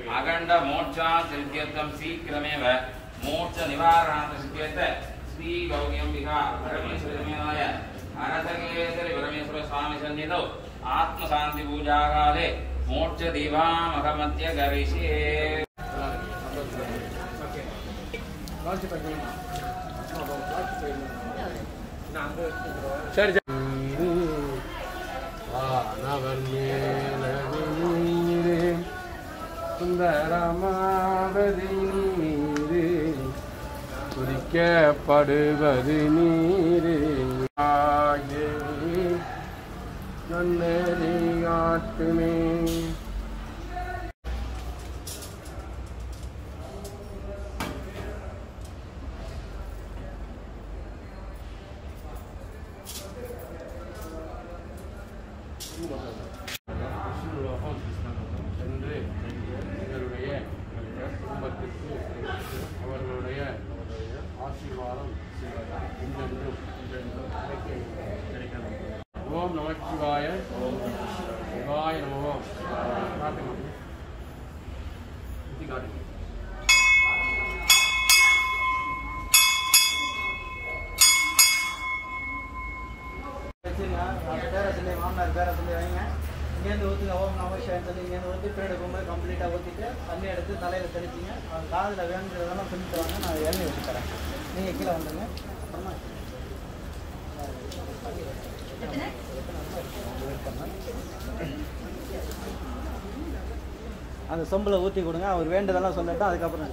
அகண்ட மோட்சா சித்தியத்தம் சீக்கிரமேவ மோட்ச நிவாரணாந்த சித்தியத்த ஸ்ரீ கௌரியம்பிகா பரமேஸ்வரமேனாய அரசகேசரி பரமேஸ்வர சுவாமி சந்நிதோ ஆத்மசாந்தி பூஜாகாலே மோட்ச தீபாமகமத்திய கரிஷே சரி சரி வானவர் மேலது நீரே சுந்தரமாவது நீரே குறிக்கப்படுவது நீரே ஆகியே நன்னறியாட்டுமே விஷ்ணுலோகம் என்று எங்களுடைய குடும்பத்திற்கு அவர்களுடைய ஆசீர்வாதம் இன்னென்றும் கிடைக்கணும் ஓம் நமச்சிவாய சிவாய நமோம் காட்டுங்க சுத்தி காட்டுங்க வச்சுருங்க அந்த பேரை சொல்லி மாமனார் பேரை சொல்லி வைங்க இங்கேருந்து ஊற்றுங்க ஓம் நம சிவாயன்னு சொல்லி இங்கேருந்து ஊற்றி பீரியட் போகும்போது கம்ப்ளீட்டாக ஊற்றிட்டு தண்ணி எடுத்து தலையில் தெளிச்சிங்க அவன் காதில் வேணுங்கிறதெல்லாம் சொல்லிட்டு வாங்க நான் எண்ணெய் வச்சு தரேன் நீங்கள் கீழே வந்துடுங்க அப்புறமா அந்த சொம்பில் ஊற்றி கொடுங்க அவர் வேண்டுதெல்லாம் சொல்லட்டும் அதுக்கப்புறம்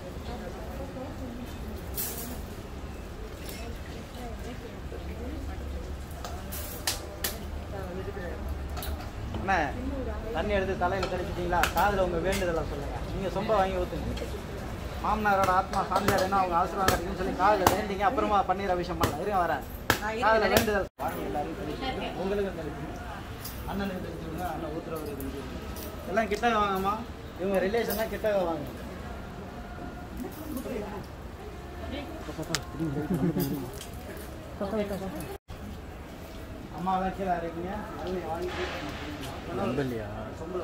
அண்ணா தண்ணி எடுத்து தலையில் தெளிச்சிட்டிங்களா காதில் உங்கள் வேண்டுதெல்லாம் சொல்லுங்கள் நீங்கள் சொம்ப வாங்கி ஊற்றுங்க மாமனாரோட ஆத்மா சாமியார் என்ன அவங்க ஆசீர்வாதம் இருக்குன்னு சொல்லி காதில் வேண்டிங்க அப்புறமா பன்னீர் அபிஷேகம் பண்ணலாம் இருங்க வரேன் காதில் வேண்டுதல் வாங்கி எல்லாரும் தெளிச்சுங்க உங்களுக்கும் தெளிச்சுங்க அண்ணனுக்கு தெளிச்சு விடுங்க அண்ணன் ஊத்துறவருக்கு தெளிச்சு விடுங்க எல்லாம் கிட்ட வாங்கம்மா இவங்க ரிலேஷன் தான் கிட்ட வாங்க அம்மா தான் கீழே இறக்கிங்க அண்ணன் வாங்கிட்டு இல்லையா சொம்பல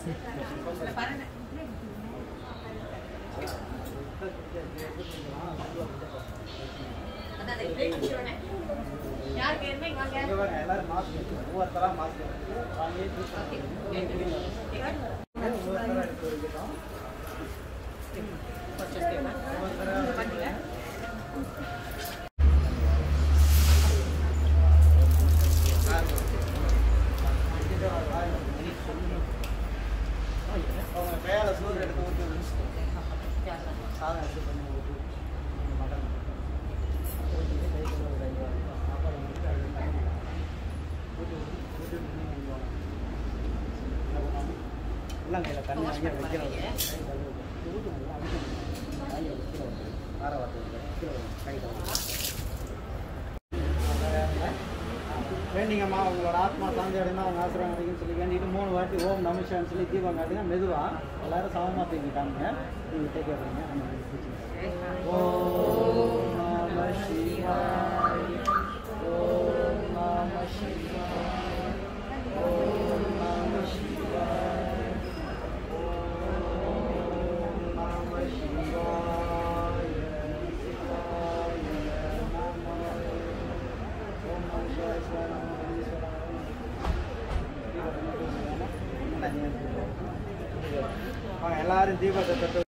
எல்லாரும் மாஸ்க் ஒவ்வொருத்தரா மாஸ்க் வாங்கி ஒவ்வொருத்தரா எடுத்து வைக்கிறோம் அவங்க கையால சோறு எடுத்து ஊற்றி சாதம் எடுத்து பண்ணி ஊற்றி மட்டன் ஊற்றிட்டு கை கழுவ ஒரு ஐந்து வாரம் சாப்பாடு ஊற்றி அதில் தண்ணி ஊற்றி ஊற்றி ஊற்றி ஊற்றி வாங்க எல்லாம் கையில் தண்ணி வாங்கி அதை வைக்கிறோம் கை கழுவு ஊற்றுங்க அடிக்கணும் வாங்கி அதை கீழே வைக்கணும் கார வார்த்தை கீழே வைக்கணும். கை கழுவு வேண்டிங்கம்மா உங்களோட ஆத்மா சாந்தி அடைந்தா அவங்க ஆசிரியம் கிடைக்குன்னு சொல்லி வேண்டிட்டு மூணு வாட்டி ஓம் நமசிவான்னு சொல்லி தீபம் காட்டுங்க மெதுவா எல்லாரும் சமமா தூக்கி காமிங்க நீங்க டேக் பண்ணுங்க ஓம் நம சிவாய ஓம் நம சிவாய ஓம் நம சிவாய ஓம் நம சிவாய சிவாய நம ஓம் நம சிவாய சிவாய நம வாங்க எல்லாரும் தீபத்தை தொட்டு